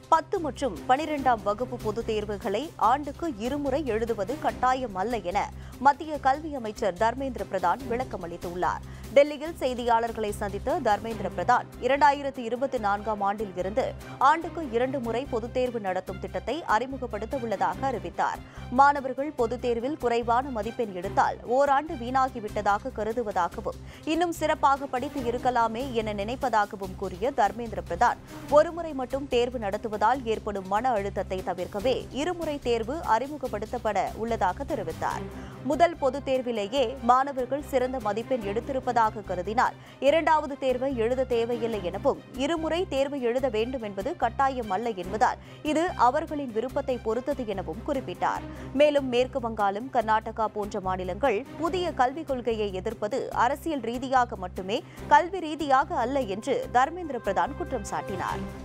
பத்து மற்றும் பனிரெண்டாம் வகுப்பு பொதுத் தேர்வுகளை ஆண்டுக்கு இருமுறை எழுதுவது கட்டாயம் அல்ல என மத்திய கல்வி அமைச்சர் தர்மேந்திர பிரதான் விளக்கம் அளித்துள்ளார் டெல்லியில் செய்தியாளர்களை சந்தித்த தர்மேந்திர பிரதான் இரண்டாயிரத்தி இருபத்தி நான்காம் ஆண்டில் இருந்து ஆண்டுக்கு இரண்டு முறை பொதுத் தேர்வு நடத்தும் திட்டத்தை அறிமுகப்படுத்த உள்ளதாக அறிவித்தார் மாணவர்கள் பொதுத் தேர்வில் குறைவான மதிப்பெண் எடுத்தால் ஓராண்டு வீணாகிவிட்டதாக கருதுவதாகவும் இன்னும் சிறப்பாக படித்து இருக்கலாமே என நினைப்பதாகவும் கூறிய தர்மேந்திர பிரதான் ஒருமுறை மட்டும் தேர்வு நடத்துவதால் ஏற்படும் மன அழுத்தத்தை தவிர்க்கவே இருமுறை தேர்வு அறிமுகப்படுத்தப்பட உள்ளதாக தெரிவித்தார் முதல் பொதுத் தேர்விலேயே மாணவர்கள் சிறந்த மதிப்பெண் எடுத்திருப்பதாக கருதினால் இரண்டாவது தேர்வை எழுத தேவையில்லை எனவும் இருமுறை தேர்வு எழுத வேண்டும் என்பது கட்டாயம் அல்ல என்பதால் இது அவர்களின் விருப்பத்தை பொறுத்தது எனவும் குறிப்பிட்டார் மேலும் மேற்கு வங்காளம் கர்நாடகா போன்ற மாநிலங்கள் புதிய கல்விக் கொள்கையை எதிர்ப்பது அரசியல் ரீதியாக மட்டுமே கல்வி ரீதியாக அல்ல என்று தர்மேந்திர பிரதான் குற்றம் சாட்டினார்